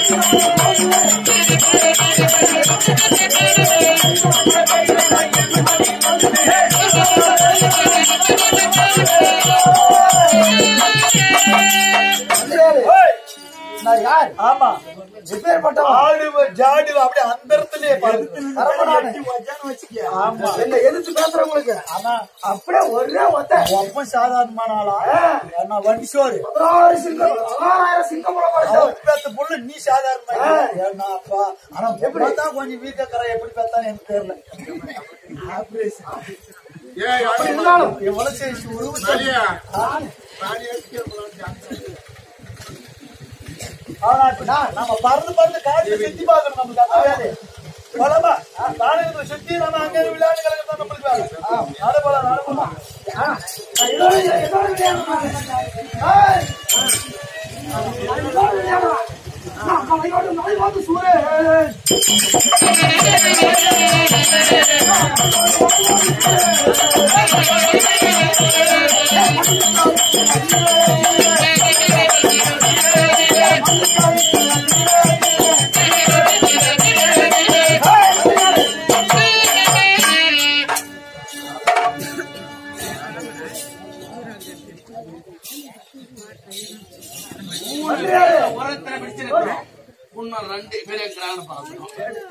ஏய், நான் யார் ஆமா எப்பேற்பட்டவன் ஆடுவ ஜாடுவ அப்படியே அந்த இடத்துலயே பாரு கரப்பனானே. ஆமா என்ன எதிர்த்து பேசுறவங்களுக்கு ஆனா அப்படியே ஒரே ஒத்த ரொம்ப சாதாரணமான ஆளா ஏன்னா வண்டி சோறு பதினாறு சிங்கம் பதினாறாயிரம் சிங்கம் போல படைச்சவன். அவன் பேத்த புள்ள நீ சாதாரண ஏன்னா அப்பா ஆனா எப்படி தான் கொஞ்சம் வீக்க கரை எப்படி பார்த்தாலும் எனக்கு தெரியல அப்படி இருந்தாலும் எவ்வளவு சரி உருவம் ஆனா இப்ப நான் நம்ம பறந்து பறந்து காட்டு சுத்தி பார்க்கணும் நமக்கு அந்த வேலை பலமா காலையில சுத்தி நம்ம அங்க விளையாட்டு கலக்கிறது நம்மளுக்கு வேலை நாடு போலாம் நாடு போலாம் ஆ, நான் இதோட இதோட விளையாடுறேன். ஏய். நான் இதோட விளையாடுறேன். நான் மலையோடு மலை வந்து சூரே. உரத்துல பிடிச்சிருக்கிறோம் இன்னும் ரெண்டு பேர் இருக்கிறாங்கன்னு பார்க்கணும்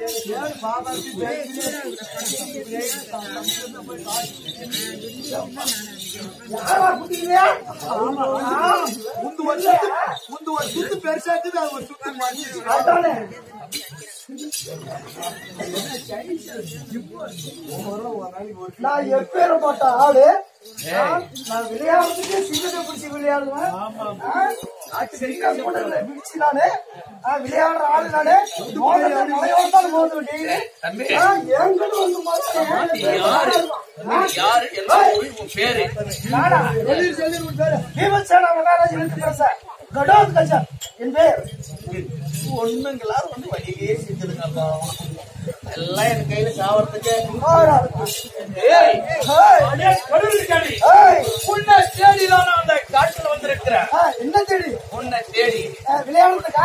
யாரா குட்டிங்களே? முந்து ஒரு சுத்து முந்து ஒரு சுத்து பெருசா இருக்குது அது ஒரு சுத்து மாதிரி அதானே. நான் எப்பேற்பட்ட ஆளு நான் நான் விளையாடுறதுக்கு சிங்கத்தை பிடிச்சி விளையாடுவேன் ஆ, சிங்கம் கூட இல்லை, பிடிச்சு நானு ஆ, விளையாடுற ஆளு நானு மோதிரத்தை மலையோட தான் மோதுவேன் daily. தம்பி ஆ, எங்கிட்ட வந்து மோதுறேன். நீ யாரு நீ யாரு எல்லாம் போய் உன் பேரு நானா? பீமசேனா மகாராஜ் எழுத்து பேச கடோத் கஜா என் பேர் பொண்ணுங்களா வந்து வழியிலே செஞ்சிருக்காங்க எல்லாம் என் கையில சாவறதுக்கு ஆறாரு. ஏய் ஏய், அடே, கடவுளுக்காடி. ஏய், உன்னை தேடிதான் நான் அந்த காட்டுல வந்திருக்கிறேன் ஆ, என்ன தேடி உன்னை தேடி ஆ, விளையாடுறதுக்கா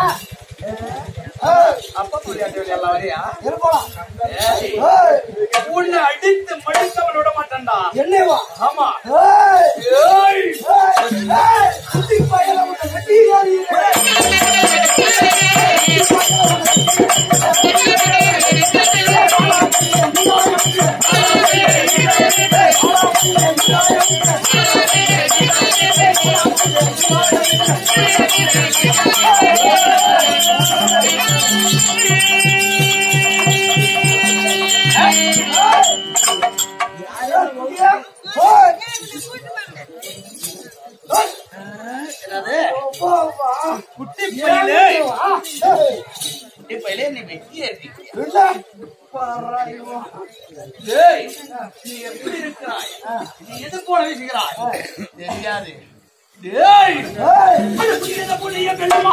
அப்ப விளையாட்டு விளையாடலாம் வரையா இருப்போம் ஏய், ஏய், உன்னை அடித்து மடித்தவன் விட மாட்டேன்டா என்னையவா ஆமா ஏய், ஏய் ஏய், ஏய், குட்டி பையனை உன்னை வெட்டிடுறாரு. ஏய், என்னது அப்பா, அப்பா. குட்டி பையலே ஆ, ஏய், குட்டி பையலே நீ வெட்டி ஏறிட்டியா என்ன? ஏய் நீ எப்படி இருக்கிறாய் நீ எது போல வீசுகிறாய் தெரியாது ஏய் ஏய், இந்த புள்ளிய வெள்ளமா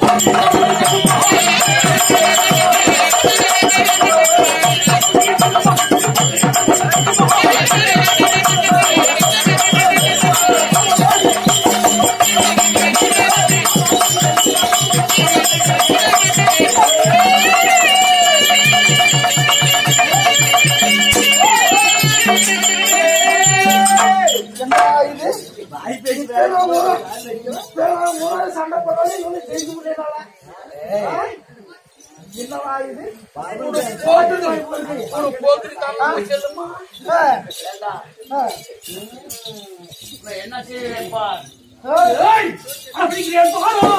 என்னடா இது? இத்தனை முறை- இத்தனை முறை சண்டை போட்டாலும் இவனை ஜெயிக்க முடியலடா. ஏய், என்னடா இது? போட்டு ஒரு போத்திருக்காங்க செல்லுமா ஏய், ஏண்டா ஏய், இப்ப என்ன செய்யறேன்ப்பா ஏய், ஏய் அப்படிங்கிறேன் பாரோ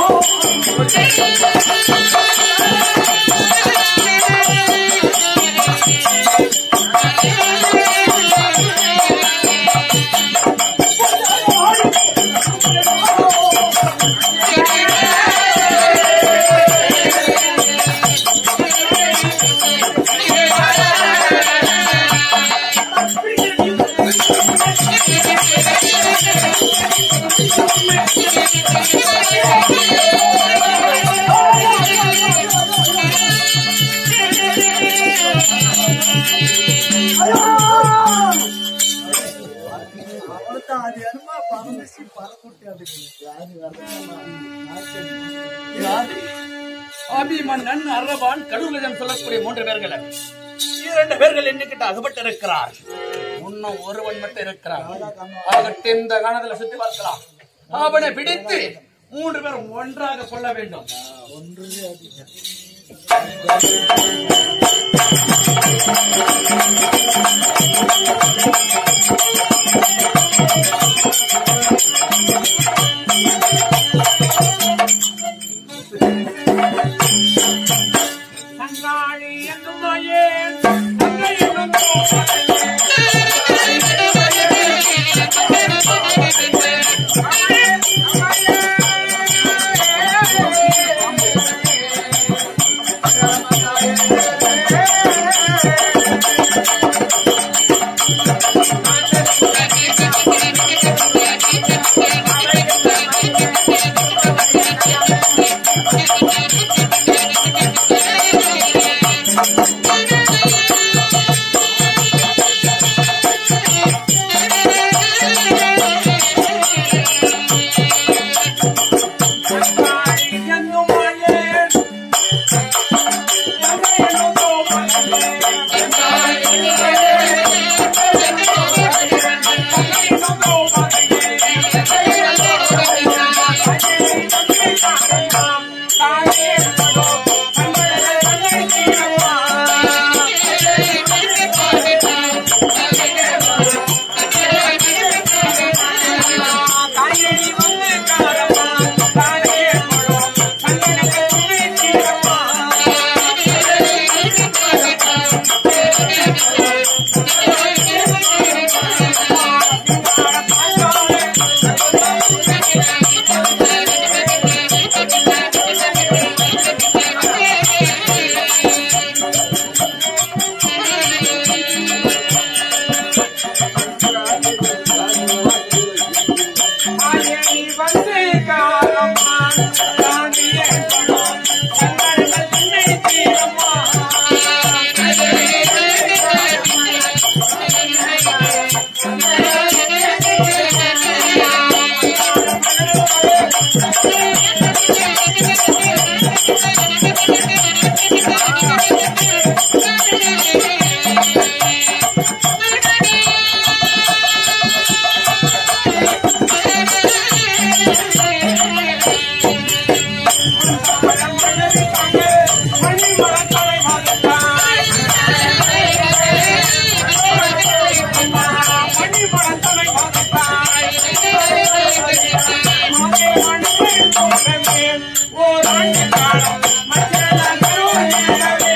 அவளுக்கு அது என்னமா பறந்துச்சு பறக்குட்டி அதுக்கு யாரு வரல யாரு அபிமன்னன் அரவான் கடூரஜன் சொல்லக்கூடிய மூன்று பேர்கள் இரண்டு பேர்கள் எண்ணிக்கிட்டு அகப்பட்டு இருக்கிறார் இன்னும் ஒருவன் மட்டும் இருக்கிறார் ஆகட்டு இந்த கணத்துல சுத்தி பார்க்கலாம் அவனை பிடித்து மூன்று பேரும் ஒன்றாக கொள்ள வேண்டும் தங்காளி என்னும் மயேன் தங்கை என்னும் கோமகளே. தங்காளி என்னும் மயேன் தங்கை என்னும் கோமகளே. தங்கை என்னும் கோமகளே. வந்து காலம்மா தாண்டியே படம் சங்கடங்கள் என்னை தீரம்மா மணி மரத்தலை மகத்தாய் மணி மரத்தலை மகத்தாய் மாதே மணிகள் போகவே ஓராண்டு காலம் மச்சல கருணையவே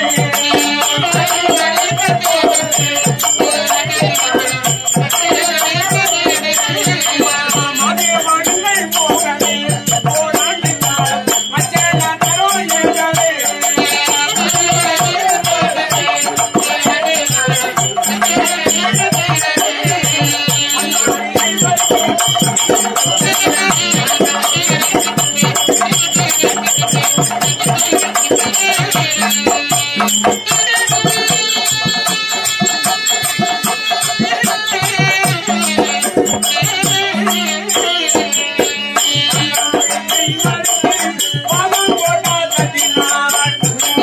மாதே மணிகள் போகவே ஓராண்டு காலம் மச்சல கருணையவே பாதம் போட்டாத தினார்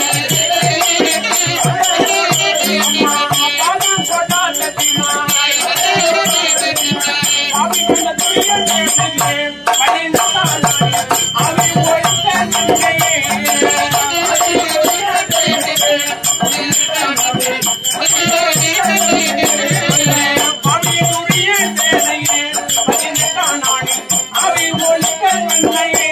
பாதம் போட்டாத தினார் அவி கண்ட துரிய தேசமே பணிந்தாள் அவி ஒழித்த நன்மையே அவி துரிய தேசையே பணிந்தாள் அவி ஒழித்த நன்மையே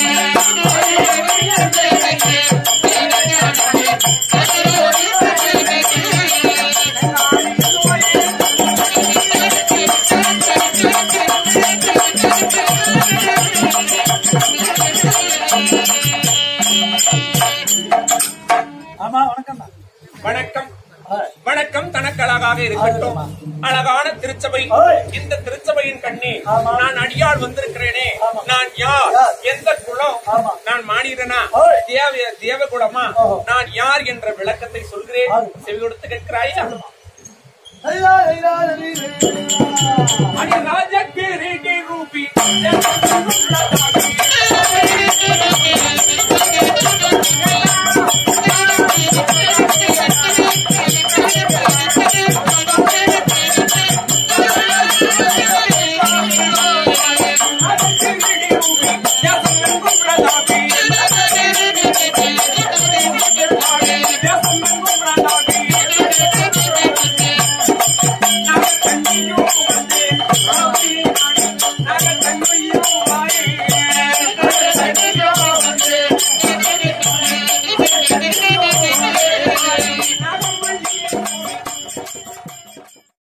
ஆமா வணக்கம் வணக்கம் வணக்கம் தனக்கு அழகாக இருக்கட்டும் அழகான திருச்சபை ஓய். இந்த திருச்சபையின் கண்ணே ஆமா. நான் அடியாள் வந்திருக்கிறேனே ஆமா. நான் யார் யார்? எந்த குலம் ஆமா. நான் மானிடனா ஓய். தேவ தேவகுலமா ஓஹோ. நான் யார் என்ற விளக்கத்தை சொல்கிறேன் ஆமா. செவி கொடுத்து கேட்கிறாயா ஐயா ஐயா ஐயா அடி ராஜ கிரீடி ரூபி ஆ கூப்பிடாதாபி